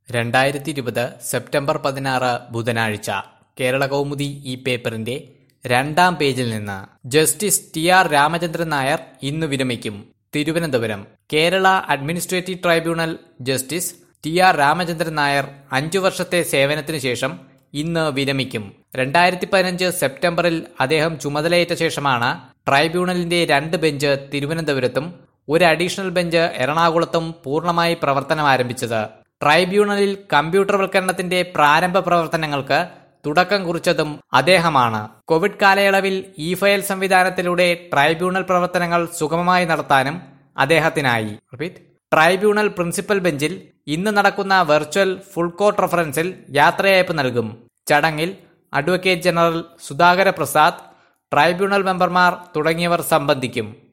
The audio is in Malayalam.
രണ്ടായിരത്തി ഇരുപത് സെപ്റ്റംബർ പതിനാറ് ബുധനാഴ്ച കേരള കൗമുദി ഈ പേപ്പറിന്റെ രണ്ടാം പേജിൽ നിന്ന് justice T R Ramachandran Nair ഇന്ന് വിരമിക്കും Thiruvananthapuram Kerala administrative tribunal justice T R Ramachandran Nair അഞ്ചു വർഷത്തെ സേവനത്തിനു ശേഷം ഇന്ന് വിരമിക്കും രണ്ടായിരത്തി പതിനഞ്ച് സെപ്റ്റംബറിൽ അദ്ദേഹം ചുമതലയേറ്റ ശേഷമാണ് ട്രൈബ്യൂണലിന്റെ രണ്ട് ബെഞ്ച് തിരുവനന്തപുരത്തും ഒരു അഡീഷണൽ ബെഞ്ച് എറണാകുളത്തും പൂർണ്ണമായി പ്രവർത്തനം ആരംഭിച്ചത് ട്രൈബ്യൂണലിൽ കമ്പ്യൂട്ടർവൽക്കരണത്തിന്റെ പ്രാരംഭ പ്രവർത്തനങ്ങൾക്ക് തുടക്കം കുറിച്ചതും അദ്ദേഹമാണ് കോവിഡ് കാലയളവിൽ ഇ ഫയൽ സംവിധാനത്തിലൂടെ ട്രൈബ്യൂണൽ പ്രവർത്തനങ്ങൾ സുഗമമായി നടത്താനും അദ്ദേഹത്തിനായി റിപ്പീറ്റ് ട്രൈബ്യൂണൽ പ്രിൻസിപ്പൽ ബെഞ്ചിൽ ഇന്ന് നടക്കുന്ന വെർച്വൽ ഫുൾ കോർട്ട് റഫറൻസിൽ യാത്രയയപ്പ് നൽകും ചടങ്ങിൽ advocate general Sudhakara Prasad tribunal മെമ്പർമാർ തുടങ്ങിയവർ സംബന്ധിക്കും